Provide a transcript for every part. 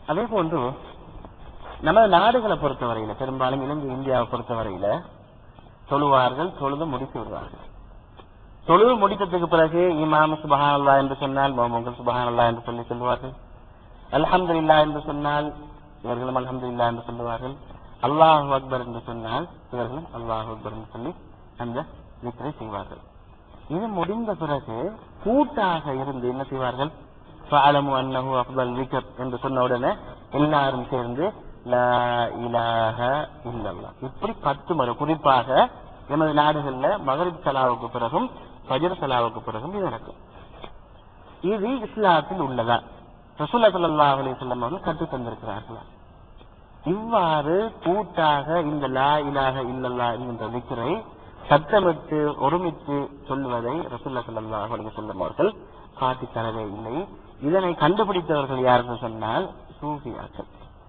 அதே போன்று நமது நாடுகளை பொறுத்தவரையில பெரும்பாலும் இலங்கை இந்தியாவை பொறுத்தவரையில தொழுவார்கள் தொழுது முடித்து விடுவார்கள் தொழுது முடித்ததுக்கு பிறகு இமாம் சுபஹானல்லா என்று சொன்னால் மோமங்கள் சுபஹானல்லா என்று சொல்லி சொல்லுவார்கள் அல்ஹம்துலில்லா என்று சொன்னால் இவர்களும் அல்ஹம்துலில்லா என்று சொல்லுவார்கள் அல்லாஹு அக்பர் என்று சொன்னால் இவர்களும் அல்லாஹு அக்பர் என்று சொல்லி அந்த விக்ரை செய்வார்கள் இது முடிந்த பிறகு கூட்டாக இருந்து என்ன செய்வார்கள் ஃபஅலமு அன்னஹு அஃதல் விக்ர் என்று சொன்ன உடனே எல்லாரும் சேர்ந்து லா இலாஹ இல்லல்லாஹ் இப்படி பத்து முறை குறிப்பாக எமது நாடுகள்ல மகரிப் சலாவுக்கு பிறகும் ஃபஜர் சலாவுக்கு பிறகும் இது நடக்கும் இது இஸ்லாத்தில் உள்ளதா ரசூல்லா ஸல்லல்லாஹு அலைஹி வஸல்லம் அவர்கள் கற்றுத் தந்திருக்கிறார்களா இவ்வாறு கூட்டாக இந்த லா இலாஹ இல்லல்லா என்கின்ற விக்ரை சத்தமிட்டு ஒருமித்து சொல்வதை ரசூல்லா ஸல்லல்லாஹு அலைஹி வஸல்லம் அவர்கள் காட்டித் தரவே இல்லை இதனை கண்டுபிடித்தவர்கள் யார் என்று சொன்னால் சூஃபியாக்கள்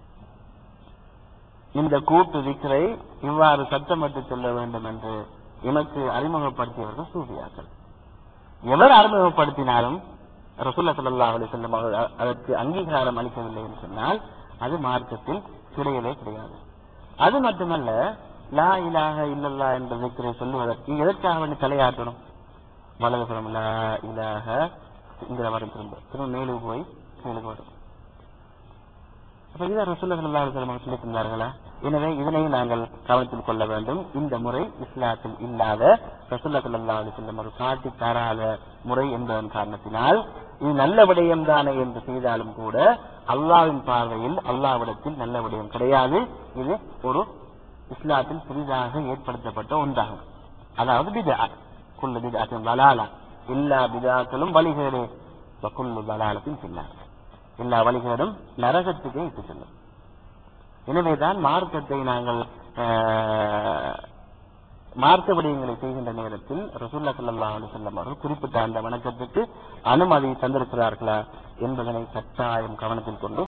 இந்த கூட்டு விக்ரை இவ்வாறு சத்தமிட்டு சொல்ல வேண்டும் என்று எனக்கு அறிமுகப்படுத்தியவர்கள் சூஃபியாக்கள் எவர் அறிமுகப்படுத்தினாலும் ரசூல்லா ஸல்லல்லாஹு அலைஹி வஸல்லம் அவர்கள் அ- அதற்கு அங்கீகாரம் அளிக்கவில்லை என்று சொன்னால் அது மார்க்கத்தில் கிடையவே கிடையாது அது மட்டுமல்ல லா இலாஹ இல்லல்லா என்ற விக்ரை சொல்லுவதற்கு எதற்காக வேண்டி தலையாட்டணும் வலதுபுறம் லா இலாஹ இங்கிற வரும் திரும்ப திரும்ப மேலுக்கு போய் கீழுக்கு வரும் அப்ப இதை ரசூல்லா ஸல்லல்லாஹு அலைஹி வஸல்லம் சொல்லி தந்தார்களா எனவே இதனையும் நாங்கள் கவனத்தில் கொள்ள வேண்டும் இந்த முறை இஸ்லாத்தில் இல்லாத ரசூல்லா ஸல்லல்லாஹு அலைஹி வஸல்லம் ஒரு காட்டி தராத முறை என்பதன் காரணத்தினால் இது நல்ல விடயம் தானே என்று செய்தாலும் கூட அல்லாஹ்வின் பார்வையில் அல்லாஹ்விடத்தில் நல்ல விடயம் கிடையாது இது ஒரு இஸ்லாத்தில் புதிதாக ஏற்படுத்தப்பட்ட ஒன்றாகும் அதாவது பிதா குல்லு பிதாத்தின் வலாலா எல்லா பிதாக்களும் வழிகேடு குல்லு வலாலத்தின் பின்னார் எல்லா வழிகளும் நரகத்துக்கே இட்டு செல்லும் எனவேதான் மார்க்கத்தை நாங்கள் ஆஹ், மார்க்க விடயங்களை செய்கின்ற நேரத்தில் ரசூல்லா ஸல்லல்லாஹு அலைஹி வஸல்லம் அவர்கள் குறிப்பிட்ட அந்த வணக்கத்துக்கு அனுமதி தந்திருக்கிறார்களா என்பதனை கட்டாயம் கவனத்தில் கொண்டு